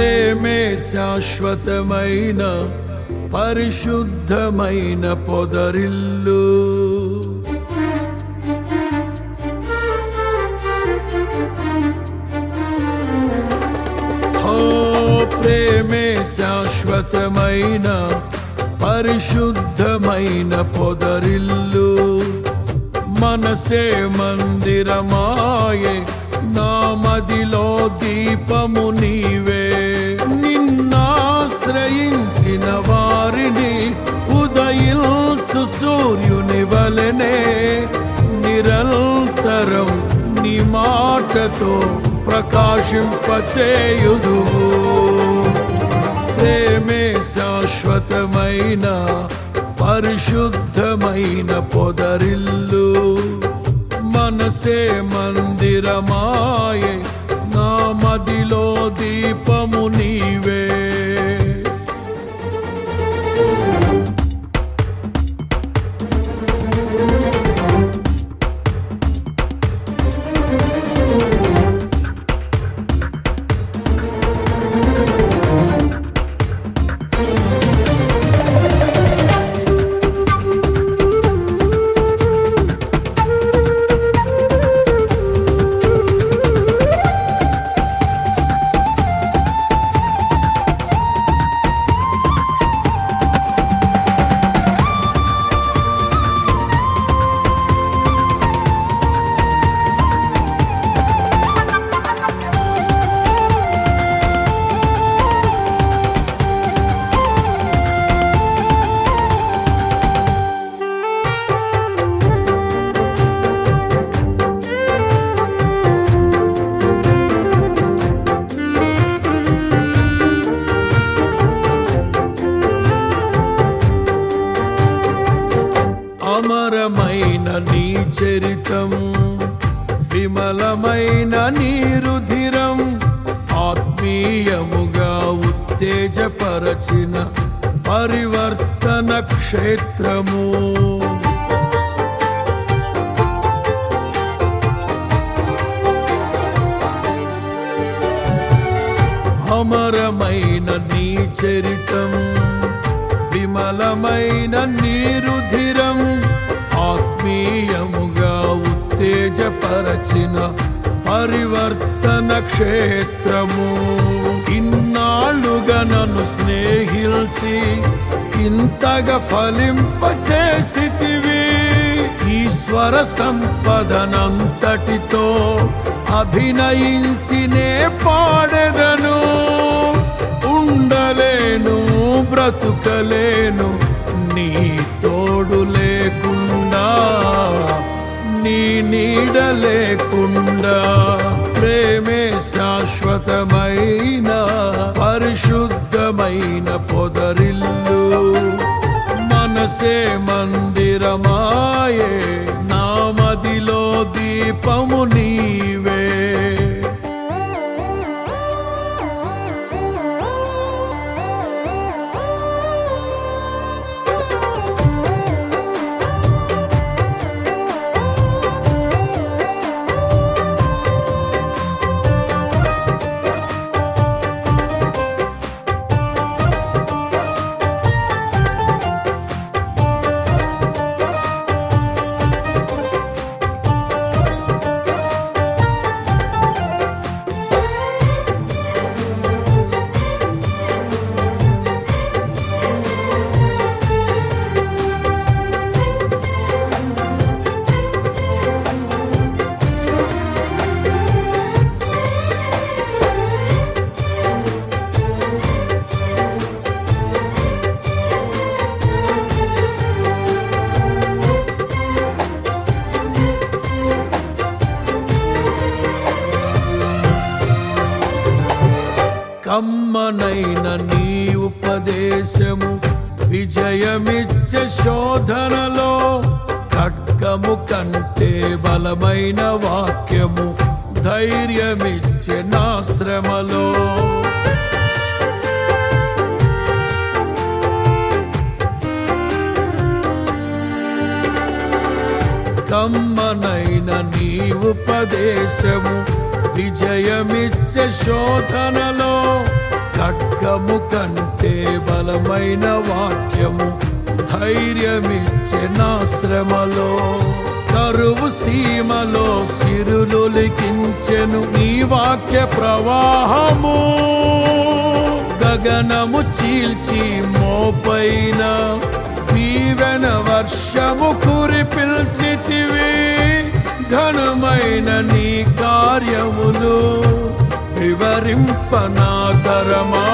ప్రేమే శాశ్వతమైన పరిశుద్ధమైన పొదరిల్లు హో ప్రేమే శాశ్వతమైన పరిశుద్ధమైన పొదరిల్లు మనసే మందిరమాయే నా మదిలో దీపము నీవే నిన్నాశ్రయించిన వారిని ఉదయించు సూర్యుని వలనే నిరంతరం నీ మాటతో ప్రకాశింపచేయుదువు ప్రేమే శాశ్వతమైన పరిశుద్ధమైన పొదరిల్లు మనసే మందిరమాయే నా మదిలో దీపము నీవే అమరమైన నీ చరితం విమలమైన నీ రుధిరం ఆత్మీయముగా ఉత్తేజపరచిన పరివర్తన క్షేత్రము అమరమైన నీ చరితం విమలమైన నీరుధిరం ఆత్మీయముగా ఉత్తేజపరచిన పరివర్తన క్షేత్రము ఇన్నాళ్ళుగా నన్ను స్నేహిల్చి ఇంతగా ఫలింపచేసితివి ఈశ్వర సంపదనంతటితో అభినయించినే పాడెదను ఉండలేను బ్రతుకలేను నీ తోడు లేకుండా నీ నీడ లేకుండా ప్రేమే శాశ్వతమైన పరిశుద్ధమైన పొదరిల్లు మనసే మందిరమాయే నా మదిలో దీపము నీవే కమ్మనైన నీ ఉపదేశము విజయమిచ్చే శోధనలో ఖడ్గము కంటే బలమైన వాక్యము ధైర్యమిచ్చే నా శ్రమలో కమ్మనైన నీ ఉపదేశము విజయమిచ్చే శోధనలో ఖడ్గము కంటే బలమైన వాక్యము ధైర్యమిచ్చే నా శ్రమలో కరువు సీమలో సిరులు లిఖించెను నీ వాక్య ప్రవాహము గగనము చీల్చి మోపైన దీవెన వర్షము కురిపిల్చితివి ఘనమైన నీ కార్యములు వివరింపనాతరమా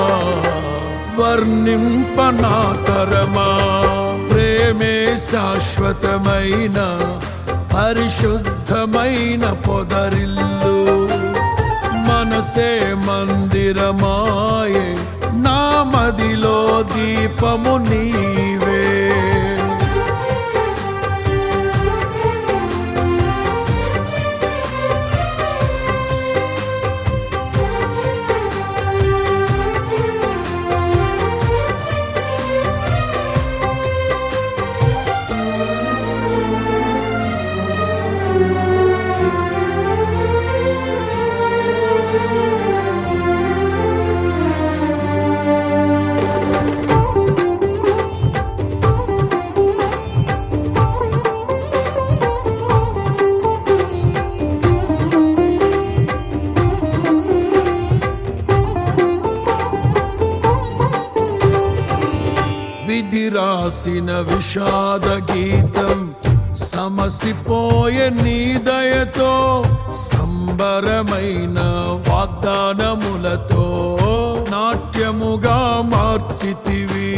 వర్ణింపనాతరమా ప్రేమే శాశ్వతమైన పరిశుద్ధమైన పొదరిల్లు మనసే మందిరమాయే నా మదిలో దీపము నీవే విధి రాసిన విషాద గీతం సమసిపోయే నీ దయతో సంబరమైన వాగ్దానములతో నాట్యముగా మార్చితివి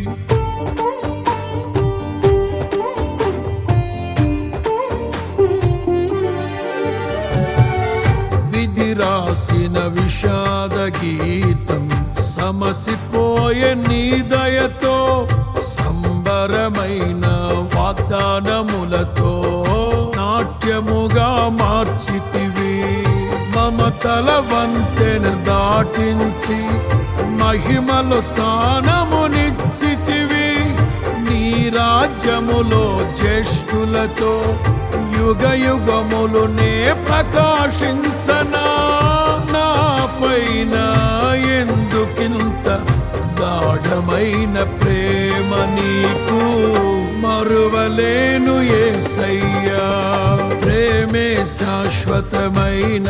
విధి రాసిన విషాద గీతం సమసిపోయే నీ దయతో సంబరమైన వాగ్దానములతో నాట్యముగా మార్చితివి మమతల వంతెన దాటించి మహిమలో స్థానమునిచ్చితివి నీ రాజ్యములో జ్యేష్ఠులతో యుగ యుగములు నే ప్రకాశించనా నా పైన ఎందుకింత గాఢమైన ప్రేమ నీకు మరువలేను ఏసయ్యా ప్రేమే శాశ్వతమైన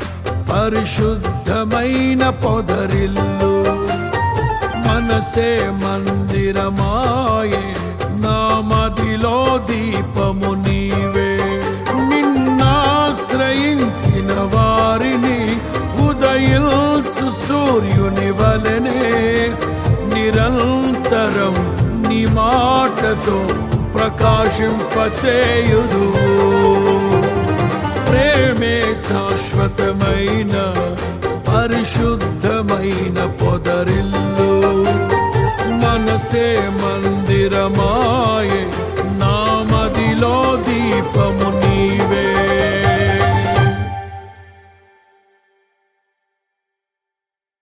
పరిశుద్ధమైన పొదరిల్లు మనసే మందిరమాయే నా మదిలో దీపము నీవే నిన్నాశ్రయించిన వారిని ఉదయించు సూర్యుని వలనే నిరంతరం నీ మాటతో ప్రకాశింపచేయుదు ప్రేమే శాశ్వతమైన పరిశుద్ధమైన పొదరిల్లు మనసే మందిరమాయే